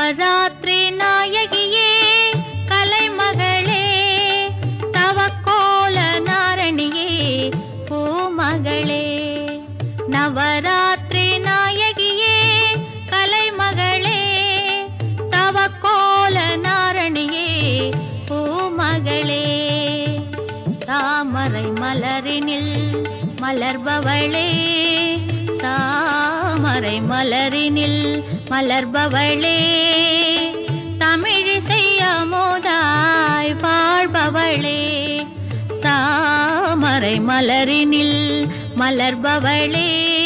நவராத்திரி நாயகியே கலைமகளே தவக்கோல நாரணியே பூமகளே நவராத்திரி நாயகியே கலைமகளே தவக்கோல நாரணியே பூமகளே தாமரை மலரினில் மலர்பவளே தாமரை மலரினில் மலர்பவளே தமிழிசை அமுதாய் வாழ்பவளே தாமரை மலரினில் மலர்பவளே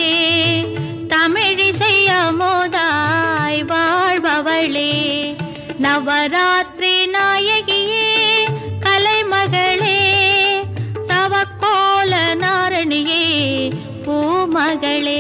தமிழிசை அமுதாய் வாழ்பவளே நவராத்திரி நாயகியே கலைமகளே தவக்கோல நாரணியே பூமகளே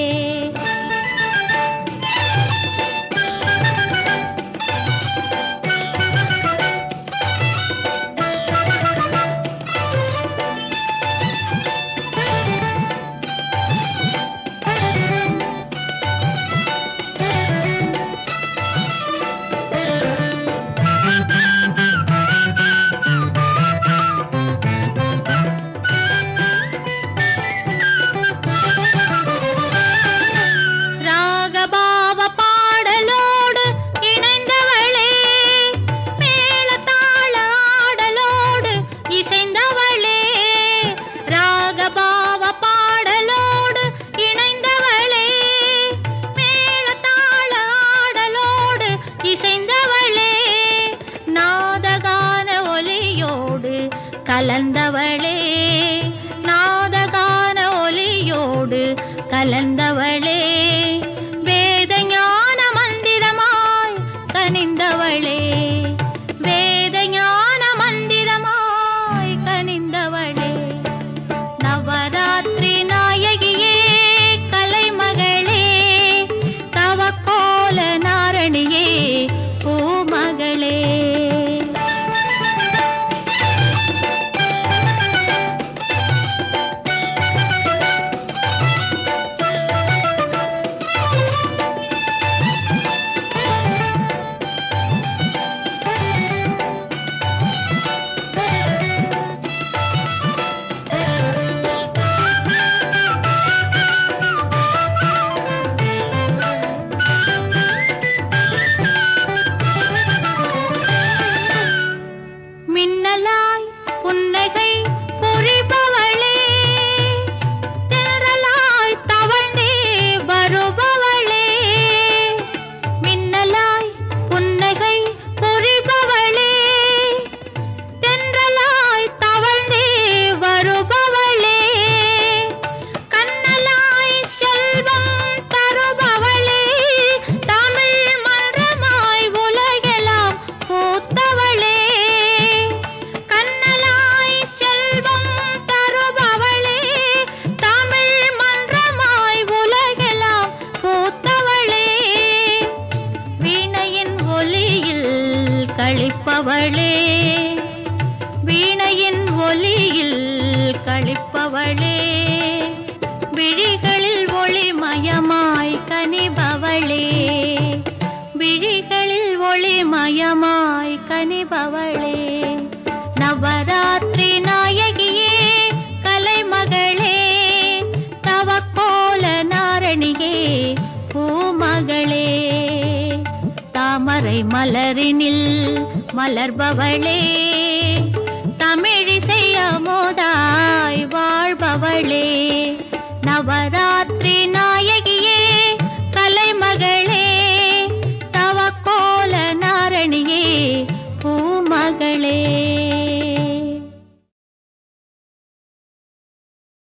ராகபாவ பாடலோடு இணைந்தவளே மேளதாள ஆடலோடு இசைந்தவளே ராகபாவ பாடலோடு இணைந்தவளே மேளதாள ஆடலோடு இசைந்தவளே நாதகான ஒலியோடு கலந்தவளே நாதகான ஒலியோடு கலந்தவளே வேத ஞான மந்திரமாய் கனிந்தவளே வேத ஞான மந்திரமாய் கனிந்தவளே நவராத்திரி நாயகியே கலைமகளே தவக்கோல நாரணியே பூமகளே மின்னலாய் புன்னகை புரிபவளே திரளாய் தவழ்ந்தே வருபவளே மின்னலாய் புன்னகை புரிபவளே தென்றலாய் தவழ்ந்தே வருபவளே கண்ணலாய் செல்வம் தருபவளே தமிழ் மன்றமாய் உலகெல்லாம் பூத்தவளே கண்ணலாய் செல்வம் தருபவளே தமிழ் மன்றமாய் உலகெல்லாம் பூத்தவளே வீணையின் ஒலியில் கழிப்பவளே வீணையின் ஒலியில் கழிப்பவளே விழிகளில் ஒளிமயமாய் கனிபவளே விழிகளில் ஒளிமயமாய் கனிபவளே நவராத்திரி நாயகியே கலைமகளே தவக்கோல நாரணியே பூமகளே தாமரை மலரினில் மலர்பவளே தமிழிசை அமுதாய் வாழ்பவளே